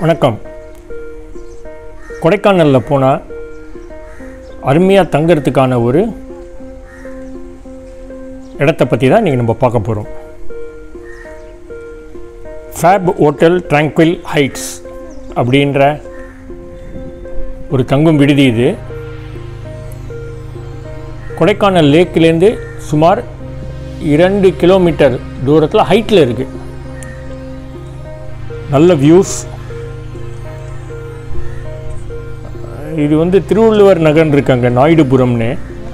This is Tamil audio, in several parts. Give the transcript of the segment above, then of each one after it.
வணக்கம் கொடைக்கானலில் போனால் அருமையாக தங்கறதுக்கான ஒரு இடத்த பற்றி தான் இன்றைக்கி நம்ம பார்க்க போகிறோம் ஃபேப் ஹோட்டல் ட்ராங்குவில் ஹைட்ஸ் அப்படின்ற ஒரு தங்கும் விடுதி இது கொடைக்கானல் லேக்கிலேருந்து சுமார் இரண்டு கிலோமீட்டர் தூரத்தில் ஹைட்டில் இருக்குது நல்ல வியூஸ் இது வந்து திருவள்ளுவர் நகர்னு இருக்கு அங்கே நாயுடுபுரம்னு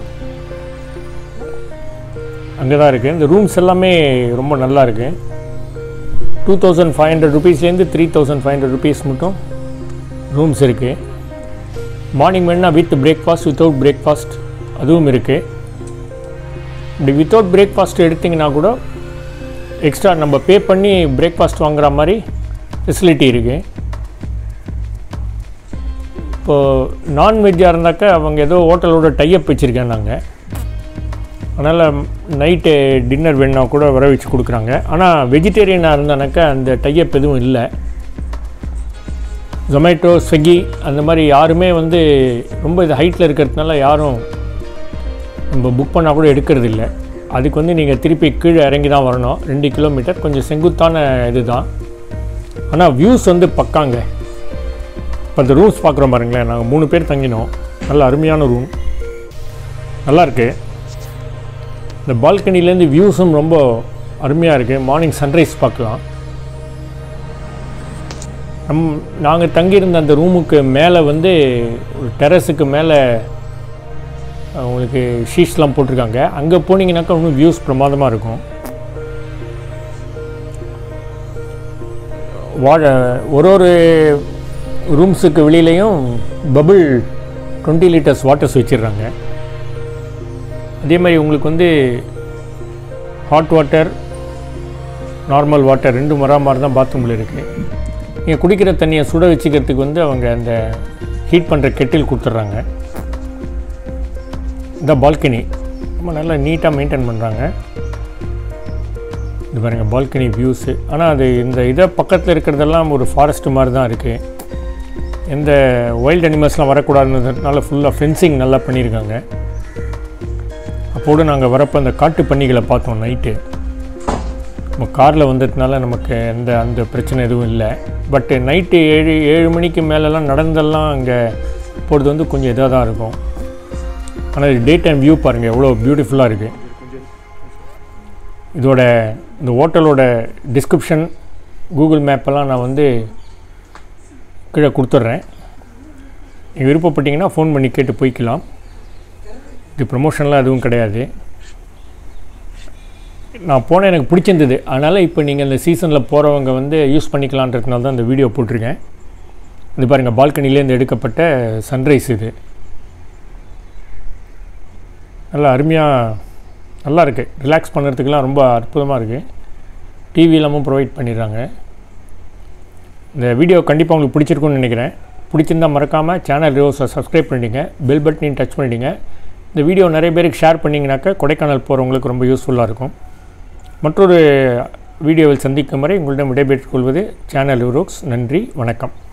அங்கே தான் இருக்குது இந்த ரூம்ஸ் எல்லாமே ரொம்ப நல்லா இருக்கு டூ தௌசண்ட் ஃபைவ் ஹண்ட்ரட் ருபீஸ்லேருந்து three thousand five hundred rupees மட்டும் ரூம்ஸ் இருக்குது மார்னிங் வேணால் வித் பிரேக்ஃபாஸ்ட் வித்தவுட் பிரேக்ஃபாஸ்ட் அதுவும் இருக்குது இப்படி வித்தவுட் பிரேக்ஃபாஸ்ட் எடுத்திங்கன்னா கூட எக்ஸ்ட்ரா நம்ம பே பண்ணி பிரேக்ஃபாஸ்ட் வாங்குற மாதிரி ஃபெசிலிட்டி இருக்குது இப்போது நான்வெஜ்ஜாக இருந்தாக்கா அவங்க ஏதோ ஹோட்டலோட டைப் வச்சுருக்கேன் நாங்கள் அதனால் நைட்டு டின்னர் வேணுனா கூட வர வச்சு கொடுக்குறாங்க ஆனால் வெஜிடேரியனாக இருந்தானாக்கா அந்த டைப் எதுவும் இல்லை ஜொமேட்டோ ஸ்விக்கி அந்த மாதிரி யாருமே வந்து ரொம்ப இது ஹைட்டில் இருக்கிறதுனால யாரும் நம்ம புக் பண்ணால் கூட எடுக்கிறது இல்லை அதுக்கு வந்து நீங்கள் திருப்பி கீழே இறங்கி தான் வரணும் ரெண்டு கிலோமீட்டர் கொஞ்சம் செங்குத்தான இது தான் ஆனால் வியூஸ் வந்து பக்காங்க இப்போ அந்த ரூம்ஸ் பார்க்குறோம் பாருங்களேன் நாங்கள் மூணு பேர் தங்கினோம் நல்ல அருமையான ரூம் நல்லா இருக்கு இந்த பால்கனிலேருந்து வியூஸும் ரொம்ப அருமையாக இருக்குது மார்னிங் சன்ரைஸ் பார்க்கலாம் நம் நாங்கள் தங்கியிருந்த அந்த ரூமுக்கு மேலே வந்து ஒரு டெரஸுக்கு மேலே உங்களுக்கு ஷீட்ஸ்லாம் போட்டிருக்காங்க அங்கே போனீங்கன்னாக்கா இன்னும் வியூஸ் பிரமாதமாக இருக்கும் வாழ ஒரு ஒரு ரூம்ஸுக்கு வெளியிலையும் பபிள் டுவெண்ட்டி லிட்டர்ஸ் வாட்டர்ஸ் வச்சிடுறாங்க அதே மாதிரி உங்களுக்கு வந்து ஹாட் வாட்டர் நார்மல் வாட்டர் ரெண்டும் வரா மாதிரி தான் பாத்ரூமில் இருக்குது நீங்கள் குடிக்கிற தண்ணியை சுட வச்சுக்கிறதுக்கு வந்து அவங்க அந்த ஹீட் பண்ணுற கெட்டில் கொடுத்துட்றாங்க இந்த பால்கனி ரொம்ப நல்லா நீட்டாக மெயின்டைன் பண்ணுறாங்க இது பாருங்கள் பால்கனி வியூஸு ஆனால் அது இந்த இதை பக்கத்தில் இருக்கிறதெல்லாம் ஒரு ஃபாரஸ்ட் மாதிரி தான் இருக்குது எந்த வைல்ட் அனிமல்ஸ்லாம் வரக்கூடாதுன்றதுனால ஃபுல்லாக ஃபென்சிங் நல்லா பண்ணியிருக்காங்க அப்போது நாங்கள் வரப்போ அந்த காட்டு பன்னிகளை பார்த்தோம் நைட்டு நம்ம காரில் வந்ததுனால நமக்கு எந்த அந்த பிரச்சனை எதுவும் இல்லை பட்டு நைட்டு ஏழு ஏழு மணிக்கு மேலெலாம் நடந்தெல்லாம் அங்கே போகிறது வந்து கொஞ்சம் இதாக தான் இருக்கும் ஆனால் இது டே டைம் வியூ பாருங்கள் எவ்வளோ பியூட்டிஃபுல்லாக இருக்குது இதோட இந்த ஹோட்டலோட டிஸ்கிரிப்ஷன் கூகுள் மேப்பெல்லாம் நான் வந்து கீழே கொடுத்துட்றேன் நீங்கள் விருப்பப்பட்டீங்கன்னா ஃபோன் பண்ணி கேட்டு போய்க்கலாம் இது ப்ரமோஷன்லாம் எதுவும் கிடையாது நான் போனேன் எனக்கு பிடிச்சிருந்தது அதனால் இப்போ நீங்கள் இந்த சீசனில் போகிறவங்க வந்து யூஸ் பண்ணிக்கலான்றதுனால தான் இந்த வீடியோ போட்டிருக்கேன் இது பாருங்கள் பால்கனிலேருந்து எடுக்கப்பட்ட சன்ரைஸ் இது நல்லா அருமையாக நல்லா இருக்குது ரிலாக்ஸ் பண்ணுறதுக்கெலாம் ரொம்ப அற்புதமாக இருக்குது டிவி எல்லாமும் ப்ரொவைட் பண்ணிடுறாங்க இந்த வீடியோ கண்டிப்பாக உங்களுக்கு பிடிச்சிருக்குன்னு நினைக்கிறேன் பிடிச்சிருந்தால் மறக்காமல் சேனல் ரிவோஸை சப்ஸ்கிரைப் பண்ணிவிடுங்க பெல் பட்டனையும் டச் பண்ணிவிடுங்க இந்த வீடியோ நிறைய பேருக்கு ஷேர் பண்ணிங்கனாக்கா கொடைக்கானல் போகிறவங்களுக்கு ரொம்ப யூஸ்ஃபுல்லாக இருக்கும் மற்றொரு வீடியோவில் சந்திக்கும் வரை உங்களிடம் விடைபெற்றுக் கொள்வது சேனல் யூரோக்ஸ் நன்றி வணக்கம்